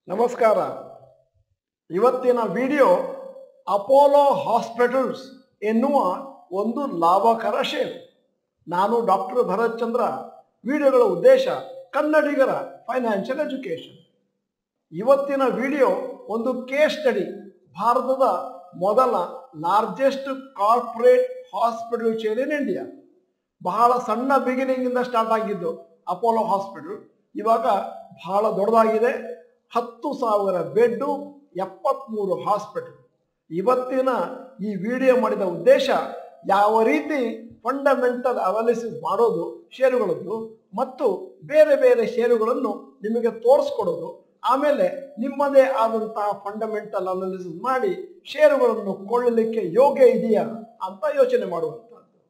ನಮಸ್ಕಾರ ಇವತ್ತಿನ video Apollo hospitals ಎನ್ನುವ ಒಂದು ಲಾಭಕರ ಷೇರು ನಾನು ಡಾಕ್ಟರ್ ಭರತ್ ಚಂದ್ರ ವಿಡಿಯೋಗಳ ಉದ್ದೇಶ ಕನ್ನಡಿಗರ ಫೈನಾನ್ಷಿಯಲ್ ಎಜುಕೇಶನ್ ಇವತ್ತಿನ ವಿಡಿಯೋ ಒಂದು ಕೇಸ್ ಸ್ಟಡಿ ಭಾರತದ ಮೊದಲ largest corporate hospital chain in India ಬಹಳ ಸಣ್ಣ ಬಿಗಿನಿಂಗ್ ಇಂದ ಸ್ಟಾರ್ಟ್ ಆಗಿದ್ದು ಅಪೋಲೋ ಹಾಸ್ಪಿಟಲ್ ಇವಾಗ ಬಹಳ ದೊಡ್ಡದಾಗಿದೆ ಹತ್ತು ಸಾವಿರ ಬೆಡ್ಡು ಎಪ್ಪತ್ಮೂರು ಹಾಸ್ಪಿಟಲ್ ಇವತ್ತಿನ ಈ ವಿಡಿಯೋ ಮಾಡಿದ ಉದ್ದೇಶ ಯಾವ ರೀತಿ ಫಂಡಮೆಂಟಲ್ ಅನಾಲಿಸಿಸ್ ಮಾಡೋದು ಷೇರುಗಳದ್ದು ಮತ್ತು ಬೇರೆ ಬೇರೆ ಷೇರುಗಳನ್ನು ನಿಮಗೆ ತೋರಿಸ್ಕೊಡೋದು ಆಮೇಲೆ ನಿಮ್ಮದೇ ಆದಂತಹ ಫಂಡಮೆಂಟಲ್ ಅನಾಲಿಸಿಸ್ ಮಾಡಿ ಷೇರುಗಳನ್ನು ಕೊಳ್ಳಲಿಕ್ಕೆ ಯೋಗ್ಯ ಇದೆಯಾ ಅಂತ ಯೋಚನೆ ಮಾಡುವಂಥದ್ದು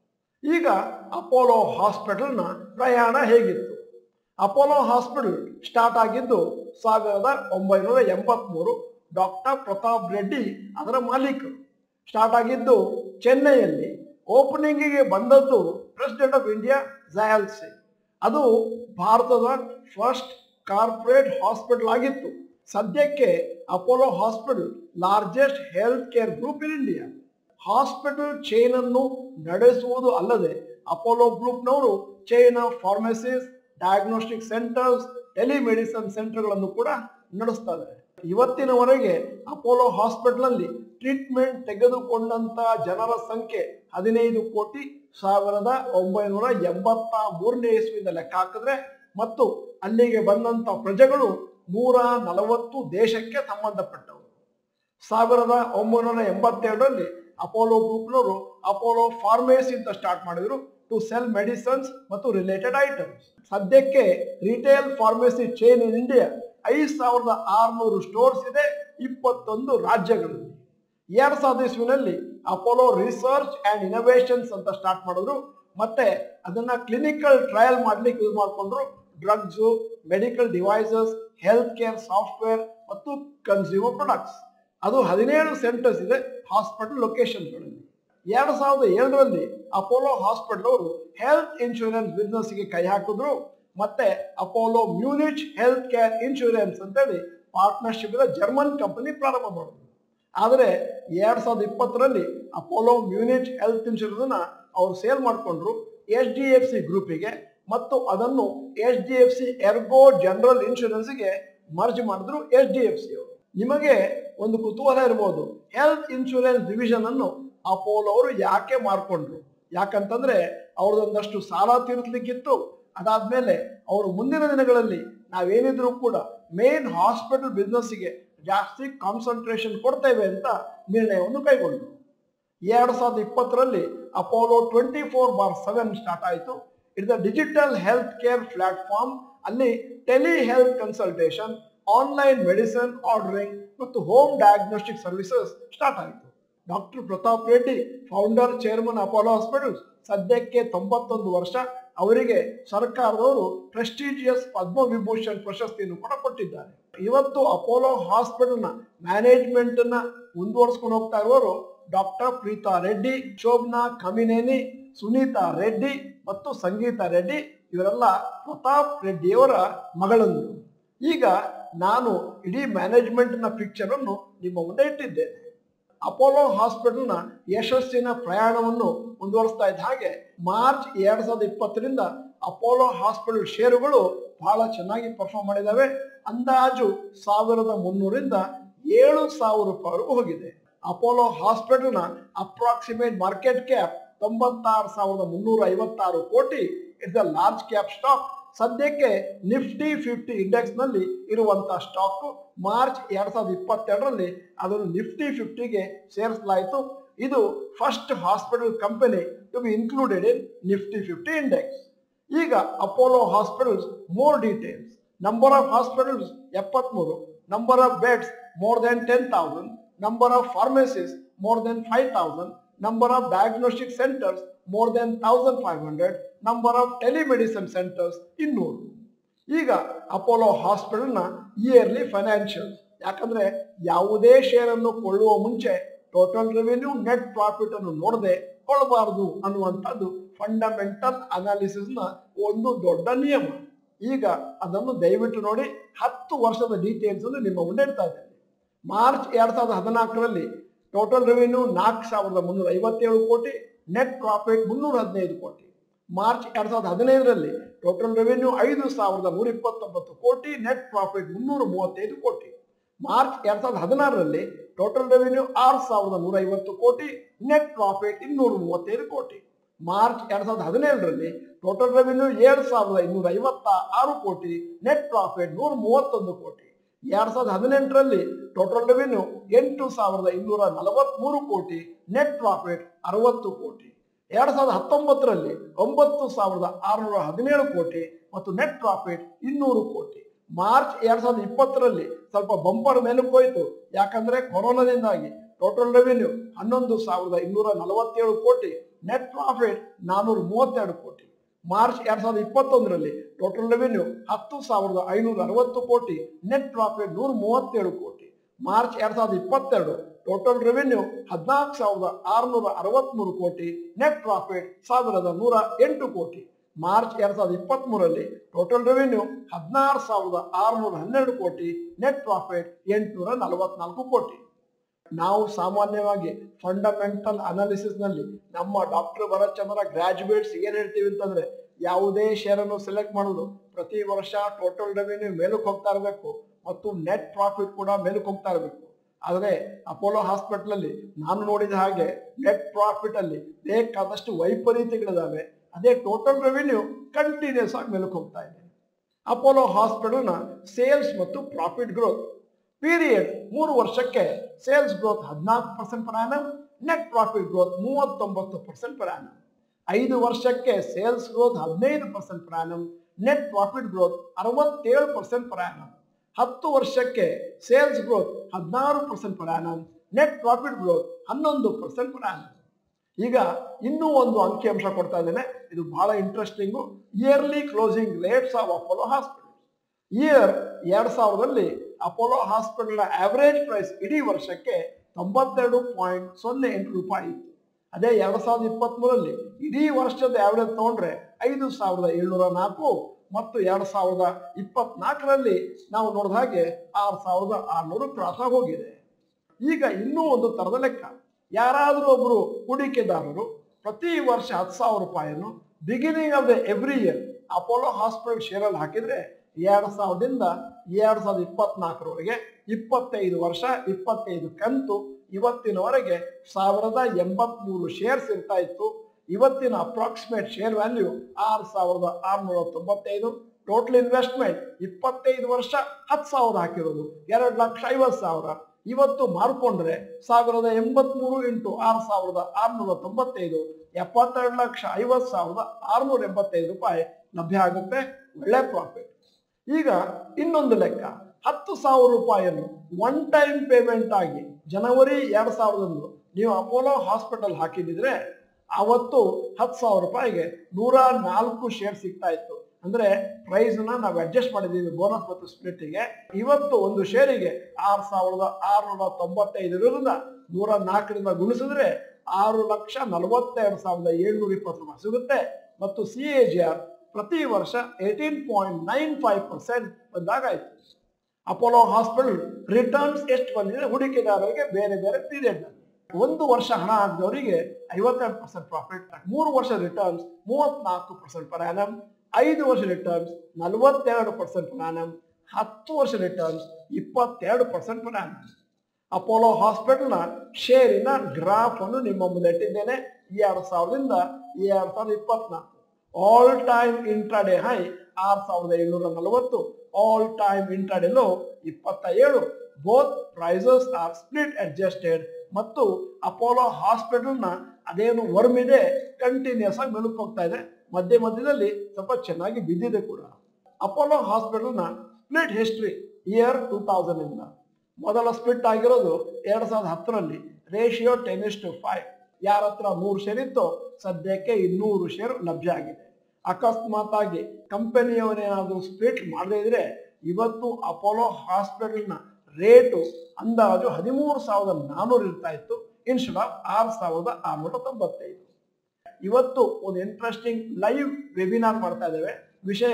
ಈಗ ಅಪೋಲೋ ಹಾಸ್ಪಿಟಲ್ನ ಪ್ರಯಾಣ ಹೇಗಿತ್ತು ಅಪೋಲೋ ಹಾಸ್ಪಿಟಲ್ ಸ್ಟಾರ್ಟ್ ಆಗಿದ್ದು ಸಾವಿರದ ಒಂಬೈನೂರ ಎಂಬತ್ಮೂರು ಡಾಕ್ಟರ್ ಪ್ರತಾಪ್ ರೆಡ್ಡಿ ಅದರ ಮಾಲೀಕರು ಸ್ಟಾರ್ಟ್ ಆಗಿದ್ದು ಚೆನ್ನೈಯಲ್ಲಿ ಓಪನಿಂಗಿಗೆ ಬಂದದ್ದು president of India Zail Singh ಅದು ಭಾರತದ ಫಸ್ಟ್ ಕಾರ್ಪೊರೇಟ್ ಹಾಸ್ಪಿಟಲ್ ಆಗಿತ್ತು ಸದ್ಯಕ್ಕೆ Apollo hospital largest health care group in India hospital chain ಅನ್ನು ನಡೆಸುವುದು ಅಲ್ಲದೆ ಅಪೋಲೋ ಗ್ರೂಪ್ನವರು chain of pharmacies diagnostic centres telemedicine ಸೆಂಟರ್ಗಳನ್ನು ಕೂಡ ನಡೆಸ್ತಾ ಇದ್ದಾರೆ ಇವತ್ತಿನವರೆಗೆ ಅಪೋಲೋ ಹಾಸ್ಪಿಟಲ್ ಅಲ್ಲಿ ಟ್ರೀಟ್ಮೆಂಟ್ ತೆಗೆದುಕೊಂಡಂತ ಜನರ ಸಂಖ್ಯೆ ಹದಿನೈದು ಕೋಟಿ ಸಾವಿರದ ಒಂಬೈನೂರ ಎಂಬತ್ತ ಮೂರನೇ ಇಸ್ವಿಯಿಂದ ಲೆಕ್ಕ ಹಾಕಿದ್ರೆ ಮತ್ತು ಅಲ್ಲಿಗೆ ಬಂದಂತ ಪ್ರಜೆಗಳು ನೂರ ನಲವತ್ತು ದೇಶಕ್ಕೆ ಸಂಬಂಧಪಟ್ಟವರು ಸಾವಿರದ ಒಂಬೈನೂರ ಎಂಬತ್ತೆರಡರಲ್ಲಿ ಅಪೋಲೋ ಗ್ರೂಪ್ನವರು ಅಪೋಲೋ ಫಾರ್ಮೇಸಿ ಅಂತ ಸ್ಟಾರ್ಟ್ ಮಾಡಿದ್ರು ಟು ಸೆಲ್ ಮೆಡಿಸನ್ಸ್ ಮತ್ತು ರಿಲೇಟೆಡ್ ಐಟಮ್ಸ್ ಸದ್ಯಕ್ಕೆ retail pharmacy chain in India ಐದು ಸಾವಿರದ ಆರುನೂರು ಸ್ಟೋರ್ಸ್ ಇದೆ ಇಪ್ಪತ್ತೊಂದು ರಾಜ್ಯಗಳಲ್ಲಿ ಎರಡ್ ಸಾವಿರದ ಇಸ್ವಿನಲ್ಲಿ ಅಪೋಲೋ ರಿಸರ್ಚ್ ಅಂಡ್ ಇನೋವೇಷನ್ಸ್ ಅಂತ ಸ್ಟಾರ್ಟ್ ಮಾಡಿದ್ರು ಮತ್ತೆ ಅದನ್ನ ಕ್ಲಿನಿಕಲ್ ಟ್ರಯಲ್ ಮಾಡ್ಲಿಕ್ಕೆ ಯೂಸ್ ಮಾಡಿಕೊಂಡ್ರು drugs medical devices health care software ಮತ್ತು ಕನ್ಸ್ಯೂಮರ್ ಪ್ರಾಡಕ್ಟ್ಸ್ ಅದು ಹದಿನೇಳು ಸೆಂಟರ್ಸ್ ಇದೆ ಹಾಸ್ಪಿಟಲ್ ಲೊಕೇಶನ್ಗಳಲ್ಲಿ ಎರಡ್ ಸಾವಿರದ ಏಳರಲ್ಲಿ ಅಪೋಲೋ ಹಾಸ್ಪಿಟಲ್ ಅವರು ಹೆಲ್ತ್ ಇನ್ಶೂರೆನ್ಸ್ ಬಿಸ್ನೆಸ್ಗೆ ಕೈ ಹಾಕಿದ್ರು ಮತ್ತೆ Apollo Munich health care insurance ಅಂತೇಳಿ ಪಾರ್ಟ್ನರ್ಶಿಪ್ ಜರ್ಮನ್ ಕಂಪನಿ ಪ್ರಾರಂಭ ಮಾಡಿದ್ರು ಆದರೆ ಎರಡ್ ಸಾವಿರದ ಇಪ್ಪತ್ತರಲ್ಲಿ ಅಪೋಲೋ ಮ್ಯೂನಿಚ್ ಹೆಲ್ತ್ ಇನ್ಶೂರೆನ್ಸ್ ಅನ್ನ ಅವರು ಸೇಲ್ ಮಾಡಿಕೊಂಡ್ರು ಎಚ್ ಡಿ ಎಫ್ ಸಿ ಗ್ರೂಪಿಗೆ ಮತ್ತು ಅದನ್ನು H D F C Ergo general ಇನ್ಶೂರೆನ್ಸ್ಗೆ ಮರ್ಜ್ ಮಾಡಿದ್ರು ಎಚ್ ಡಿ ಎಫ್ ಸಿ ಅವರು ನಿಮಗೆ ಒಂದು ಕುತೂಹಲ ಇರ್ಬೋದು ಹೆಲ್ತ್ ಇನ್ಶೂರೆನ್ಸ್ ಡಿವಿಷನ್ ಅನ್ನು ಅಪೋಲೋ ಅವರು ಯಾಕೆ ಮಾರ್ಕೊಂಡ್ರು ಯಾಕಂತಂದ್ರೆ ಅವ್ರದೊಂದಷ್ಟು ಸಾಲ ತೀರಿಸ್ಲಿಕ್ಕಿತ್ತು ಅದಾದ್ಮೇಲೆ ಅವರು ಮುಂದಿನ ದಿನಗಳಲ್ಲಿ ನಾವೇನಿದ್ರು ಕೂಡ ಮೇನ್ ಹಾಸ್ಪಿಟಲ್ ಬಿಸ್ನೆಸ್ಗೆ ಜಾಸ್ತಿ ಕಾನ್ಸಂಟ್ರೇಷನ್ ಕೊಡ್ತೇವೆ ಅಂತ ನಿರ್ಣಯವನ್ನು ಕೈಗೊಂಡ್ರು ಎರಡ್ ಸಾವಿರದ ಇಪ್ಪತ್ತರಲ್ಲಿ Apollo twenty four bar seven start ಆಯಿತು it's digital health care platform ಅಲ್ಲಿ telehealth consultation online medicine ordering ಮತ್ತು ಹೋಮ್ ಡಯಾಗ್ನೋಸ್ಟಿಕ್ ಸರ್ವಿಸಸ್ ಸ್ಟಾರ್ಟ್ ಆಯಿತು doctor Pratap Reddy founder chairman Apollo hospitals ಸದ್ಯಕ್ಕೆ ತೊಂಬತ್ತೊಂದು ವರ್ಷ ಅವರಿಗೆ ಸರ್ಕಾರದವರು ಪ್ರೆಸ್ಟೀಜಿಯಸ್ ಪದ್ಮವಿಭೂಷಣ್ ಪ್ರಶಸ್ತಿಯನ್ನು ಕೂಡ ಕೊಟ್ಟಿದ್ದಾರೆ ಇವತ್ತು ಅಪೋಲೋ ಹಾಸ್ಪಿಟಲ್ನ ಮ್ಯಾನೇಜ್ಮೆಂಟ್ ಅನ್ನ ಮುಂದುವರಿಸ್ಕೊಂಡು ಹೋಗ್ತಾ ಇರುವವರು ಡಾಕ್ಟರ್ ಪ್ರೀತಾ ರೆಡ್ಡಿ ಶೋಭನಾ ಕಮಿನೇನಿ ಸುನೀತಾ ರೆಡ್ಡಿ ಮತ್ತು ಸಂಗೀತಾ ರೆಡ್ಡಿ ಇವರೆಲ್ಲ ಪ್ರತಾಪ್ ರೆಡ್ಡಿಯವರ ಮಗಳಂದು ಈಗ ನಾನು ಇಡೀ ಮ್ಯಾನೇಜ್ಮೆಂಟ್ನ ಪಿಕ್ಚರ್ ಅನ್ನು ನಿಮ್ಮ ಮುಂದೆ ಇಟ್ಟಿದ್ದೇನೆ ಅಪೋಲೋ ಹಾಸ್ಪಿಟಲ್ನ ಯಶಸ್ಸಿನ ಪ್ರಯಾಣವನ್ನು ಮುಂದುವರಿಸ್ತಾ ಇದ್ದ ಹಾಗೆ ಮಾರ್ಚ್ ಎರಡ್ ಸಾವಿರದ ಇಪ್ಪತ್ತರಿಂದ ಅಪೋಲೋ ಹಾಸ್ಪಿಟಲ್ ಷೇರುಗಳು ಬಹಳ ಚೆನ್ನಾಗಿ ಪರ್ಫಾರ್ಮ್ ಮಾಡಿದಾವೆ ಅಂದಾಜು ಸಾವಿರದ ಮುನ್ನೂರಿಂದ ಏಳು ಸಾವಿರ ರೂಪಾಯಿವರೆಗೂ ಹೋಗಿದೆ ಅಪೋಲೋ ಹಾಸ್ಪಿಟಲ್ನ ಅಪ್ರಾಕ್ಸಿಮೇಟ್ ಮಾರ್ಕೆಟ್ ಕ್ಯಾಪ್ ತೊಂಬತ್ತಾರು ಸಾವಿರದ ಮುನ್ನೂರ ಐವತ್ತಾರು ಕೋಟಿ it's the large cap stock ಸದ್ಯಕ್ಕೆ ನಿಫ್ಟಿ ಫಿಫ್ಟಿ ಇಂಡೆಕ್ಸ್ ನಲ್ಲಿ ಇರುವಂತಹ ಸ್ಟಾಕ್ ಮಾರ್ಚ್ ಎರಡ್ ಸಾವಿರದ ಇಪ್ಪತ್ತೆರಡರಲ್ಲಿ ಅದನ್ನು ನಿಫ್ಟಿ ಫಿಫ್ಟಿಗೆ ಸೇರಿಸಲಾಯಿತು ಇದು first hospital company to be included in Nifty fifty index ಈಗ Apollo hospitals more details number of hospitals ಎಪ್ಪತ್ಮೂರು number of beds more than ten thousand number of pharmacies more than five thousand number of diagnostic centres more than thousand five hundred number of telemedicine centres ಇನ್ನೂರು ಈಗ Apollo ಹಾಸ್ಪಿಟಲ್ನ yearly financial ಯಾಕಂದ್ರೆ ಯಾವುದೇ share ಅನ್ನು ಕೊಳ್ಳುವ ಮುಂಚೆ total revenue net profit ಅನ್ನು ನೋಡದೆ ಕೊಳ್ಳಬಾರದು ಅನ್ನುವಂಥದ್ದು ಫಂಡಮೆಂಟಲ್ ಅನಾಲಿಸಿಸ್ ನ ಒಂದು ದೊಡ್ಡ ನಿಯಮ ಈಗ ಅದನ್ನು ದಯವಿಟ್ಟು ನೋಡಿ ಹತ್ತು ವರ್ಷದ ಡೀಟೇಲ್ಸ್ ಅನ್ನು ನಿಮ್ಮ ಮುಂದೆ ಇಡ್ತಾ ಇದ್ದೇನೆ ಮಾರ್ಚ್ ಎರಡ್ ಸಾವಿರದ ಹದಿನಾಲ್ಕರಲ್ಲಿ ಟೋಟಲ್ ರೆವಿನ್ಯೂ ನಾಲ್ಕು ಸಾವಿರದ ಮುನ್ನೂರ ಐವತ್ತೇಳು ಕೋಟಿ ನೆಟ್ ಪ್ರಾಫಿಟ್ ಮುನ್ನೂರ ಹದಿನೈದು ಕೋಟಿ ಮಾರ್ಚ್ ಎರಡ್ ಸಾವಿರದ ಹದಿನೈದರಲ್ಲಿ ಟೋಟಲ್ ರೆವಿನ್ಯೂ ಐದು ಸಾವಿರದ ನೂರ ಇಪ್ಪತ್ತೊಂಬತ್ತು ಕೋಟಿ ನೆಟ್ ಪ್ರಾಫಿಟ್ ಮುನ್ನೂರ ಮೂವತ್ತೈದು ಕೋಟಿ ಮಾರ್ಚ್ ಎರಡ್ ಸಾವಿರದ ಹದಿನಾರರಲ್ಲಿ ಟೋಟಲ್ ರೆವಿನ್ಯೂ ಆರು ಸಾವಿರದ ನೂರ ಐವತ್ತು ಕೋಟಿ ನೆಟ್ ಪ್ರಾಫಿಟ್ ಇನ್ನೂರ ಮೂವತ್ತೈದು ಕೋಟಿ ಮಾರ್ಚ್ ಎರಡ್ ಸಾವಿರದ ಹದಿನೇಳರಲ್ಲಿ ಟೋಟಲ್ ರೆವಿನ್ಯೂ ಏಳು ಸಾವಿರದ ಇನ್ನೂರ ಐವತ್ತ ಆರು ಕೋಟಿ ನೆಟ್ ಪ್ರಾಫಿಟ್ ನೂರ ಮೂವತ್ತೊಂದು ಕೋಟಿ ಎರಡ್ ಸಾವಿರದ ಹದಿನೆಂಟರಲ್ಲಿ ಟೋಟಲ್ ರೆವಿನ್ಯೂ ಎಂಟು ಸಾವಿರದ ಇನ್ನೂರ ನಲವತ್ಮೂರು ಕೋಟಿ ನೆಟ್ ಪ್ರಾಫಿಟ್ ಅರವತ್ತು ಕೋಟಿ ಎರಡ್ ಸಾವಿರದ ಹತ್ತೊಂಬತ್ತರಲ್ಲಿ ಒಂಬತ್ತು ಸಾವಿರದ ಆರುನೂರ ಹದಿನೇಳು ಕೋಟಿ ಮತ್ತು ನೆಟ್ ಪ್ರಾಫಿಟ್ ಇನ್ನೂರು ಕೋಟಿ ಮಾರ್ಚ್ ಎರಡ್ ಸಾವಿರದ ಇಪ್ಪತ್ತರಲ್ಲಿ ಸ್ವಲ್ಪ ಬಂಪರ್ ಮೇಲಕ್ಕೋಯ್ತು ಯಾಕಂದ್ರೆ ಕೊರೋನಾದಿಂದಾಗಿ ಟೋಟಲ್ ರೆವಿನ್ಯೂ ಹನ್ನೊಂದು ಸಾವಿರದ ಇನ್ನೂರ ನಲವತ್ತೇಳು ಕೋಟಿ ನೆಟ್ ಪ್ರಾಫಿಟ್ ನಾನೂರ ಮೂವತ್ತೆರಡು ಕೋಟಿ ಮಾರ್ಚ್ ಎರಡ್ ಸಾವಿರದ ಇಪ್ಪತ್ತೊಂದರಲ್ಲಿ ಟೋಟಲ್ ರೆವಿನ್ಯೂ ಹತ್ತು ಸಾವಿರದ ಐನೂರ ಅರವತ್ತು ಕೋಟಿ ನೆಟ್ ಪ್ರಾಫಿಟ್ ನೂರ ಮೂವತ್ತೇಳು ಕೋಟಿ ಮಾರ್ಚ್ ಎರಡ್ ಸಾವಿರದ ಇಪ್ಪತ್ತೆರಡು ಟೋಟಲ್ ರೆವಿನ್ಯೂ ಹದಿನಾಲ್ಕು ಸಾವಿರದ ಆರುನೂರ ಅರವತ್ಮೂರು ಕೋಟಿ ನೆಟ್ ಪ್ರಾಫಿಟ್ ಸಾವಿರದ ನೂರ ಎಂಟು ಕೋಟಿ ಮಾರ್ಚ್ ಎರಡ್ ಸಾವಿರದ ಇಪ್ಪತ್ತ್ ಮೂರರಲ್ಲಿ ಟೋಟಲ್ ರೆವಿನ್ಯೂ ಹದಿನಾರು ಸಾವಿರದ ಆರುನೂರ ಹನ್ನೆರಡು ಕೋಟಿ ನೆಟ್ ಪ್ರಾಫಿಟ್ ಎಂಟುನೂರ ನಲವತ್ನಾಲ್ಕು ಕೋಟಿ ನಾವು ಸಾಮಾನ್ಯವಾಗಿ ಫಂಡಮೆಂಟಲ್ ಅನಾಲಿಸಿಸ್ ನಲ್ಲಿ ನಮ್ಮ ಡಾಕ್ಟರ್ ಭರತ್ಚಂದ್ರ ಗ್ರಾಜುಯೇಟ್ಸ್ ಏನ್ ಹೇಳ್ತೀವಿ ಅಂತಂದ್ರೆ ಯಾವುದೇ ಶೇರ್ ಅನ್ನು ಸೆಲೆಕ್ಟ್ ಮಾಡೋದು ಪ್ರತಿ ವರ್ಷ ಟೋಟಲ್ ರೆವಿನ್ಯೂ ಮೇಲಕ್ಕೆ ಹೋಗ್ತಾ ಇರಬೇಕು ಮತ್ತು ನೆಟ್ ಪ್ರಾಫಿಟ್ ಕೂಡ ಮೇಲಕ್ಕೆ ಹೋಗ್ತಾ ಇರಬೇಕು ಆದರೆ ಅಪೋಲೋ ಹಾಸ್ಪಿಟಲ್ ಅಲ್ಲಿ ನಾನು ನೋಡಿದ ಹಾಗೆ ನೆಟ್ ಪ್ರಾಫಿಟ್ ಅಲ್ಲಿ ಬೇಕಾದಷ್ಟು ವೈಪರೀತ್ಯಗಳಿದಾವೆ ಅದೇ ಟೋಟಲ್ ರೆವಿನ್ಯೂ ಕಂಟಿನ್ಯೂಸ್ ಆಗಿ ಮೇಲಕ್ಕೆ ಹೋಗ್ತಾ ಇದೆ ಅಪೋಲೋ ಹಾಸ್ಪಿಟಲ್ನ ಸೇಲ್ಸ್ ಮತ್ತು ಪ್ರಾಫಿಟ್ ಗ್ರೋತ್ ಪೀರಿಯಡ್ ಮೂರು ವರ್ಷಕ್ಕೆ ಸೇಲ್ಸ್ ಗ್ರೋತ್ ಹದಿನಾಲ್ಕು percent per annum net profit growth ಮೂವತ್ತೊಂಬತ್ತು ಪರ್ಸೆಂಟ್ ಪರ್ ಆನಮ್ ಐದು ವರ್ಷಕ್ಕೆ ಸೇಲ್ಸ್ ಗ್ರೋತ್ ಹದಿನೈದು percent per annum net profit growth ಅರವತ್ತೇಳು ಪರ್ಸೆಂಟ್ ಪರ್ ಆನಮ್ ಹತ್ತು ವರ್ಷಕ್ಕೆ ಸೇಲ್ಸ್ ಗ್ರೋತ್ ಹದಿನಾರು percent per annum net profit growth ಹನ್ನೊಂದು ಪರ್ಸೆಂಟ್ ಪರ್ ಆನಮ್ ಈಗ ಇನ್ನೂ ಒಂದು ಅಂಕಿಅಂಶ ಕೊಡ್ತಾ ಇದ್ದೇನೆ ಇದು ಬಹಳ interesting yearly closing rates of Apollo hospital year ಎರಡ್ ಸಾವಿರದಲ್ಲಿ ಅಪೋಲೋ ಹಾಸ್ಪಿಟಲ್ನ ಆವರೇಜ್ ಪ್ರೈಸ್ ಇಡೀ ವರ್ಷಕ್ಕೆ ತೊಂಬತ್ತೆರಡು ಪಾಯಿಂಟ್ ಸೊನ್ನೆ ಎಂಟು ರೂಪಾಯಿ ಇತ್ತು ಅದೇ ಎರಡ್ ಸಾವಿರದ ಇಪ್ಪತ್ಮೂರರಲ್ಲಿ ಇಡೀ ವರ್ಷದ ಆವರೇಜ್ ತಗೊಂಡ್ರೆ ಐದು ಸಾವಿರದ ಏಳ್ನೂರ ನಾಲ್ಕು ಮತ್ತು ಎರಡ್ ಸಾವಿರದ ಇಪ್ಪತ್ನಾಲ್ಕರಲ್ಲಿ ನಾವು ನೋಡಿದ ಹಾಗೆ ಆರು ಸಾವಿರದ ಆರ್ನೂರು ಕ್ರಾಸ್ ಆಗಿ ಹೋಗಿದೆ ಈಗ ಇನ್ನೂ ಒಂದು ತರದ ಲೆಕ್ಕ ಯಾರಾದರೂ ಒಬ್ಬರು ಹೂಡಿಕೆದಾರರು ಪ್ರತಿ ವರ್ಷ ಹತ್ತು ಸಾವಿರ ರೂಪಾಯಿಯನ್ನು beginning of the every year Apollo hospital ಶೇರಲ್ಲಿ ಹಾಕಿದ್ರೆ ಎರಡು ಸಾವಿರದಿಂದ ಎರಡು ಸಾವಿರದ ಇಪ್ಪತ್ನಾಲ್ಕರವರೆಗೆ ಇಪ್ಪತ್ತೈದು ವರ್ಷ ಇಪ್ಪತ್ತೈದು ಕಂತು ಇವತ್ತಿನವರೆಗೆ ಸಾವಿರದ ಎಂಬತ್ಮೂರು ಶೇರ್ಸ್ ಇರ್ತಾ ಇತ್ತು ಇವತ್ತಿನ ಅಪ್ರಾಕ್ಸಿಮೇಟ್ ಶೇರ್ ವ್ಯಾಲ್ಯೂ ಆರು ಸಾವಿರದ ಆರುನೂರ ತೊಂಬತ್ತೈದು ಟೋಟಲ್ ಇನ್ವೆಸ್ಟ್ಮೆಂಟ್ ಇಪ್ಪತ್ತೈದು ವರ್ಷ ಹತ್ತು ಸಾವಿರ ಹಾಕಿರೋದು ಎರಡು ಲಕ್ಷ ಐವತ್ತು ಸಾವಿರ ಇವತ್ತು ಮಾರ್ಕೊಂಡ್ರೆ ಸಾವಿರದ ಎಂಬತ್ಮೂರು ಇಂಟು ಆರು ಸಾವಿರದ ಆರುನೂರ ತೊಂಬತ್ತೈದು ಎಪ್ಪತ್ತೆರಡು ಲಕ್ಷ ಐವತ್ತು ಸಾವಿರದ ಆರುನೂರ ಎಂಬತ್ತೈದು ರೂಪಾಯಿ ಲಭ್ಯ ಆಗುತ್ತೆ ಒಳ್ಳೆ ಪ್ರಾಫಿಟ್ ಈಗ ಇನ್ನೊಂದು ಲೆಕ್ಕ ಹತ್ತು ಸಾವಿರ ರೂಪಾಯಿಯನ್ನು ಒನ್ ಟೈಮ್ ಪೇಮೆಂಟ್ ಆಗಿ ಜನವರಿ ಎರಡ್ ಸಾವಿರದಂದು ನೀವು ಅಪೋಲೋ ಹಾಸ್ಪಿಟಲ್ ಹಾಕಿದಿದ್ರೆ ಅವತ್ತು ಹತ್ತು ಸಾವಿರ ರೂಪಾಯಿಗೆ ನೂರ ನಾಲ್ಕು ಶೇರ್ ಸಿಗ್ತಾ ಇತ್ತು ಅಂದ್ರೆ ಪ್ರೈಸ್ ನ ನಾವು ಅಡ್ಜಸ್ಟ್ ಮಾಡಿದೀವಿ ಬೋನಸ್ ಮತ್ತು ಸ್ಪ್ಲಿಟ್ಗೆ ಇವತ್ತು ಒಂದು ಶೇರಿಗೆ ಆರು ಸಾವಿರದ ಆರುನೂರ ತೊಂಬತ್ತೈದರಿಂದ ನೂರ ನಾಲ್ಕರಿಂದ ಗುಣಿಸಿದ್ರೆ ಆರು ಲಕ್ಷ ನಲವತ್ತೆರಡು ಸಾವಿರದ ಏಳ್ನೂರ ಇಪ್ಪತ್ತು ರೂಪಾಯಿ ಸಿಗುತ್ತೆ ಮತ್ತು ಸಿ ಎ ಜಿ ಆರ್ ಪ್ರತಿ ವರ್ಷ eighteen point nine five percent ಬಂದಾಗಾಯ್ತು ಅಪೋಲೋ ಹಾಸ್ಪಿಟಲ್ ರಿಟರ್ನ್ಸ್ ಎಷ್ಟು ಬಂದಿದೆ ಹೂಡಿಕೆದಾರರಿಗೆ ಬೇರೆ ಬೇರೆ ಪೀರಿಯಡ್ ಒಂದು ವರ್ಷ ಹಣ ಹಾಕಿದವರಿಗೆ ಐವತ್ತೆರಡು ಪರ್ಸೆಂಟ್ ಪ್ರಾಫಿಟ್ ಮೂರು ವರ್ಷ ರಿಟರ್ನ್ಸ್ ಮೂವತ್ನಾಲ್ಕು ಪರ್ಸೆಂಟ್ ಪರ್ ಆನಮ್ ಐದು ವರ್ಷ ರಿಟರ್ನ್ಸ್ ನಲವತ್ತೆರಡು ಪರ್ಸೆಂಟ್ ಪರ್ ಆನಮ್ ಹತ್ತು ವರ್ಷ ರಿಟರ್ನ್ಸ್ ಇಪ್ಪತ್ತೆರಡು ಪರ್ಸೆಂಟ್ ಪರ್ ಆನಮ್ ಅಪೋಲೋ ಹಾಸ್ಪಿಟಲ್ನ ಶೇರಿನ ಗ್ರಾಫ್ ಅನ್ನು ನಿಮ್ಮ ಮುಂದೆ ಇಟ್ಟಿದ್ದೇನೆ ಎರಡು ಸಾವಿರದಿಂದ ಎರಡು ಸಾವಿರದ ಇಪ್ಪತ್ನಾಲ್ಕು ಆಲ್ ಟೈಮ್ ಇಂಟ್ರಾಡೇ ಹೈ ಆರು ಸಾವಿರದ ಏಳ್ನೂರ ನಲವತ್ತು ಆಲ್ ಟೈಮ್ ಇಂಟ್ರಾಡೇ ಲೋ ಇಪ್ಪತ್ತ ಏಳು both prices are split adjusted ಮತ್ತು ಅಪೋಲೋ ಹಾಸ್ಪಿಟಲ್ನ ಅದೇನು ವರ್ಮ್ ಇದೆ ಕಂಟಿನ್ಯೂಸ್ ಆಗಿ ಮೆಲುಕು ಹೋಗ್ತಾ ಇದೆ ಮಧ್ಯ ಮಧ್ಯದಲ್ಲಿ ಸ್ವಲ್ಪ ಚೆನ್ನಾಗಿ ಬಿದ್ದಿದೆ ಕೂಡ ಅಪೋಲೋ ಹಾಸ್ಪಿಟಲ್ನ split history year two thousand ಇಂದ ಮೊದಲ ಸ್ಪ್ಲಿಟ್ ಆಗಿರೋದು ಎರಡ್ ಸಾವಿರದ ಹತ್ತರಲ್ಲಿ ratio ten is to five ಯಾರ ಹತ್ರ ನೂರು ಶೇರ್ ಇತ್ತೋ ಸದ್ಯಕ್ಕೆ ಇನ್ನೂರು ಶೇರ್ ಲಭ್ಯ ಆಗಿದೆ ಅಕಸ್ಮಾತ್ ಆಗಿ ಕಂಪನಿಯವರೇನಾದರೂ ಸ್ಪ್ಲಿಟ್ ಮಾಡದೇ ಇದ್ರೆ ಇವತ್ತು ಅಪೋಲೋ ಹಾಸ್ಪಿಟಲ್ನ ರೇಟು ಅಂದಾಜು ಹದಿಮೂರು ಸಾವಿರದ ನಾನ್ನೂರು ಇರ್ತಾ ಇತ್ತು ಇನ್ಸ್ಟೆಡ್ ಆಫ್ ಆರು ಸಾವಿರದ ಆರ್ನೂರ ತೊಂಬತ್ತೈದು ಇವತ್ತು ಒಂದು ಇಂಟ್ರೆಸ್ಟಿಂಗ್ ಲೈವ್ ವೆಬಿನಾರ್ ಮಾಡ್ತಾ ಇದ್ದೇವೆ ವಿಷಯ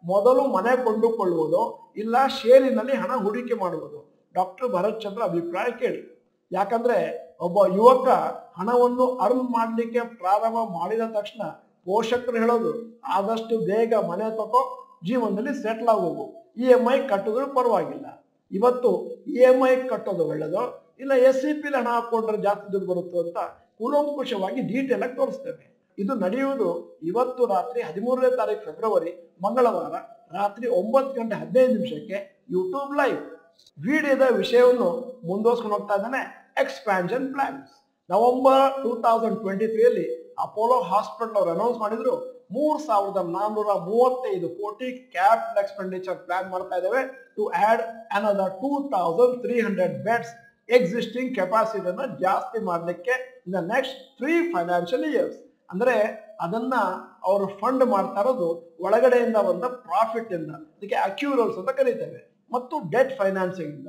ಮೊದಲು ಮನೆ ಕೊಂಡುಕೊಳ್ಳುವುದು ಇಲ್ಲ ಷೇರಿನಲ್ಲಿ ಹಣ ಹೂಡಿಕೆ ಮಾಡುವುದು ಡಾಕ್ಟರ್ ಭರತ್ ಚಂದ್ರ ಅಭಿಪ್ರಾಯ ಕೇಳಿ ಯಾಕಂದ್ರೆ ಒಬ್ಬ ಯುವಕ ಹಣವನ್ನು ಅರ್ನ್ ಮಾಡಲಿಕ್ಕೆ ಪ್ರಾರಂಭ ಮಾಡಿದ ತಕ್ಷಣ ಪೋಷಕರು ಹೇಳೋದು ಆದಷ್ಟು ಬೇಗ ಮನೆ ತಗೋ ಜೀವನದಲ್ಲಿ ಸೆಟ್ಲ್ ಆಗೋಗು ಇ ಎಂ ಐ ಕಟ್ಟಿದ್ರು ಪರವಾಗಿಲ್ಲ ಇವತ್ತು ಇ ಎಂ ಐ ಕಟ್ಟೋದು ಒಳ್ಳೆಯದು ಇಲ್ಲ ಎಸ್ ಸಿ ಪಿಲಿ ಹಣ ಹಾಕೊಂಡ್ರೆ ಜಾಸ್ತಿ ದುಡ್ಡು ಬರುತ್ತೆ ಅಂತ ಕೂಲಂಕುಷವಾಗಿ ಡೀಟೇಲ್ ಆಗಿ ತೋರಿಸ್ತೇವೆ ಇದು ನಡೆಯುವುದು ಇವತ್ತು ರಾತ್ರಿ ಹದಿಮೂರನೇ ತಾರೀಕು ಫೆಬ್ರವರಿ ಮಂಗಳವಾರ ರಾತ್ರಿ ಒಂಬತ್ತು ಗಂಟೆ ಹದಿನೈದು ನಿಮಿಷಕ್ಕೆ ಯೂಟ್ಯೂಬ್ ಲೈವ್ ವಿಡಿಯೋದ ವಿಷಯವನ್ನು ಮುಂದುವರ್ಸ್ಕೊಂಡು ಹೋಗ್ತಾ ಇದ್ದಾನೆ expansion plans November two thousand twenty ತ್ರೀಯಲ್ಲಿ ಅಪೋಲೋ ಹಾಸ್ಪಿಟಲ್ ಅವರು ಅನೌನ್ಸ್ ಮಾಡಿದ್ರು ಮೂರ್ ಸಾವಿರದ ನಾನ್ನೂರ ಮೂವತ್ತೈದು ಕೋಟಿ ಕ್ಯಾಪಿಟಲ್ ಎಕ್ಸ್ಪೆಂಡಿಚರ್ ಪ್ಲಾನ್ ಮಾಡ್ತಾ ಇದ್ದೇವೆ to add another two thousand three hundred beds existing ಕೆಪಾಸಿಟಿಯನ್ನ ಜಾಸ್ತಿ ಮಾಡಲಿಕ್ಕೆ in the next three financial years ಅಂದ್ರೆ ಅದನ್ನ ಅವರು ಫಂಡ್ ಮಾಡ್ತಾ ಇರೋದು ಒಳಗಡೆಯಿಂದ ಬಂದ ಪ್ರಾಫಿಟ್ ಇಂದ ಅದಕ್ಕೆ ಅಕ್ಯೂರಲ್ಸ್ ಅಂತ ಕರೀತೇವೆ ಮತ್ತು ಡೆಟ್ ಫೈನಾನ್ಸಿಂಗ್ ಇಂದ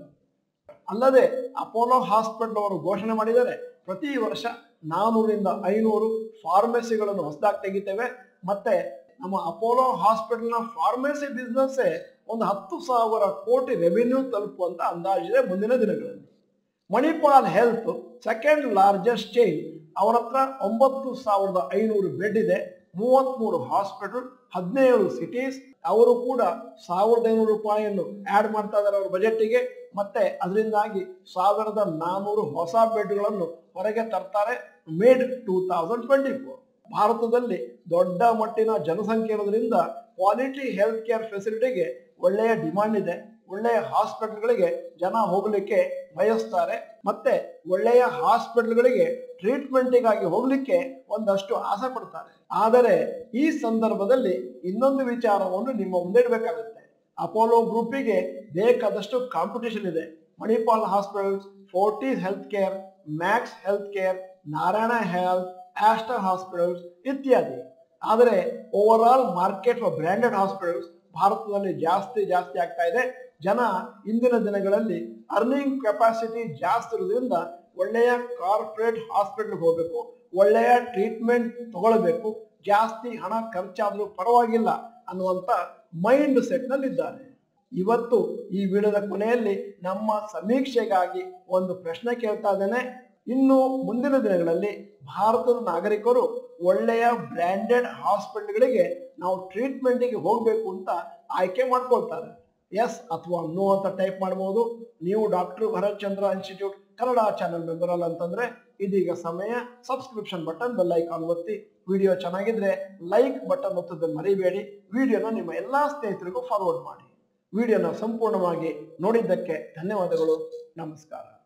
ಅಲ್ಲದೆ ಅಪೋಲೋ ಹಾಸ್ಪಿಟಲ್ ಅವರು ಘೋಷಣೆ ಮಾಡಿದ್ದಾರೆ ಪ್ರತಿ ವರ್ಷ ನಾನೂರಿಂದ ಐನೂರು ಫಾರ್ಮಸಿಗಳನ್ನು ಹೊಸದಾಗಿ ತೆಗಿತೇವೆ ಮತ್ತೆ ನಮ್ಮ ಅಪೋಲೋ ಹಾಸ್ಪಿಟಲ್ನ ಫಾರ್ಮಸಿ ಬಿಸ್ನೆಸ್ ಒಂದು ಹತ್ತು ಸಾವಿರ ಕೋಟಿ ರೆವಿನ್ಯೂ ತಲುಪುವಂತ ಅಂದಾಜಿದೆ ಮುಂದಿನ ದಿನಗಳಲ್ಲಿ Manipal health second largest chain ಅವರ ಹತ್ರ ಒಂಬತ್ತು ಸಾವಿರದ ಐನೂರು ಬೆಡ್ ಇದೆ ಮೂವತ್ಮೂರು ಹಾಸ್ಪಿಟಲ್ ಹದಿನೇಳು ಸಿಟೀಸ್ ಅವರು ಕೂಡ ಸಾವಿರದ ಐನೂರು ರೂಪಾಯಿಯನ್ನು ಆಡ್ ಮಾಡ್ತಾ ಇದ್ದಾರೆ ಅವರ ಬಜೆಟ್ಗೆ ಮತ್ತೆ ಅದರಿಂದಾಗಿ ಸಾವಿರದ ನಾನೂರು ಹೊಸ ಬೆಡ್ಗಳನ್ನು ಹೊರಗೆ ತರ್ತಾರೆ ಮೇಡ್ ಟೂ ತೌಸಂಡ್ ಟ್ವೆಂಟಿ ಫೋರ್ ಭಾರತದಲ್ಲಿ ದೊಡ್ಡ ಮಟ್ಟಿನ ಜನಸಂಖ್ಯೆ ಇರೋದ್ರಿಂದ ಕ್ವಾಲಿಟಿ ಹೆಲ್ತ್ ಕೇರ್ ಫೆಸಿಲಿಟಿಗೆ ಒಳ್ಳೆಯ ಡಿಮಾಂಡ್ ಇದೆ ಒಳ್ಳೆಯ ಹಾಸ್ಪಿಟಲ್ಗಳಿಗೆ ಜನ ಹೋಗ್ಲಿಕ್ಕೆ ಬಯಸ್ತಾರೆ ಮತ್ತೆ ಒಳ್ಳೆಯ ಹಾಸ್ಪಿಟಲ್ಗಳಿಗೆ ಟ್ರೀಟ್ಮೆಂಟಿಗಾಗಿ ಹೋಗ್ಲಿಕ್ಕೆ ಒಂದಷ್ಟು ಆಸೆ ಪಡ್ತಾರೆ ಆದರೆ ಈ ಸಂದರ್ಭದಲ್ಲಿ ಇನ್ನೊಂದು ವಿಚಾರವನ್ನು ನಿಮ್ಮ ಮುಂದೆ ಇಡಬೇಕಾಗುತ್ತೆ ಅಪೋಲೋ ಗ್ರೂಪಿಗೆ ಬೇಕಾದಷ್ಟು ಕಾಂಪಿಟೇಷನ್ ಇದೆ Manipal hospitals Fortis health care Max health care Narayana health Aster hospitals ಇತ್ಯಾದಿ ಆದರೆ overall market for branded hospitals ಭಾರತದಲ್ಲಿ ಜಾಸ್ತಿ ಜಾಸ್ತಿ ಆಗ್ತಾ ಇದೆ ಜನ ಇಂದಿನ ದಿನಗಳಲ್ಲಿ ಅರ್ನಿಂಗ್ ಕೆಪಾಸಿಟಿ ಜಾಸ್ತಿ ಇರೋದ್ರಿಂದ ಒಳ್ಳೆಯ ಕಾರ್ಪೊರೇಟ್ ಹಾಸ್ಪಿಟಲ್ಗೆ ಹೋಗಬೇಕು ಒಳ್ಳೆಯ ಟ್ರೀಟ್ಮೆಂಟ್ ತಗೊಳ್ಬೇಕು ಜಾಸ್ತಿ ಹಣ ಖರ್ಚಾದ್ರೂ ಪರವಾಗಿಲ್ಲ ಅನ್ನುವಂತ ಮೈಂಡ್ ಸೆಟ್ ನಲ್ಲಿದ್ದಾರೆ ಇವತ್ತು ಈ ವಿಡಿಯೋದ ಕೊನೆಯಲ್ಲಿ ನಮ್ಮ ಸಮೀಕ್ಷೆಗಾಗಿ ಒಂದು ಪ್ರಶ್ನೆ ಕೇಳ್ತಾ ಇದ್ದೇನೆ ಇನ್ನು ಮುಂದಿನ ದಿನಗಳಲ್ಲಿ ಭಾರತದ ನಾಗರಿಕರು ಒಳ್ಳೆಯ ಬ್ರ್ಯಾಂಡೆಡ್ ಹಾಸ್ಪಿಟಲ್ಗಳಿಗೆ ನಾವು ಟ್ರೀಟ್ಮೆಂಟಿಗೆ ಹೋಗಬೇಕು ಅಂತ ಆಯ್ಕೆ ಮಾಡ್ಕೊಳ್ತಾರೆ ಎಸ್ ಅಥವಾ ನೋ ಅಂತ ಟೈಪ್ ಮಾಡಬಹುದು ನೀವು doctor Bharath Chandra institute Kannada channel member ಅಲ್ಲ ಅಂತಂದ್ರೆ ಇದೀಗ ಸಮಯ ಸಬ್ಸ್ಕ್ರಿಪ್ಷನ್ ಬಟನ್ ಬೆಲ್ ಐಕಾನ್ ಒತ್ತಿ ವಿಡಿಯೋ ಚೆನ್ನಾಗಿದ್ರೆ ಲೈಕ್ ಬಟನ್ ಒತ್ತೋದನ್ನು ಮರಿಬೇಡಿ ವಿಡಿಯೋನ ನಿಮ್ಮ ಎಲ್ಲಾ ಸ್ನೇಹಿತರಿಗೂ ಫಾರ್ವರ್ಡ್ ಮಾಡಿ ವಿಡಿಯೋನ ಸಂಪೂರ್ಣವಾಗಿ ನೋಡಿದ್ದಕ್ಕೆ ಧನ್ಯವಾದಗಳು ನಮಸ್ಕಾರ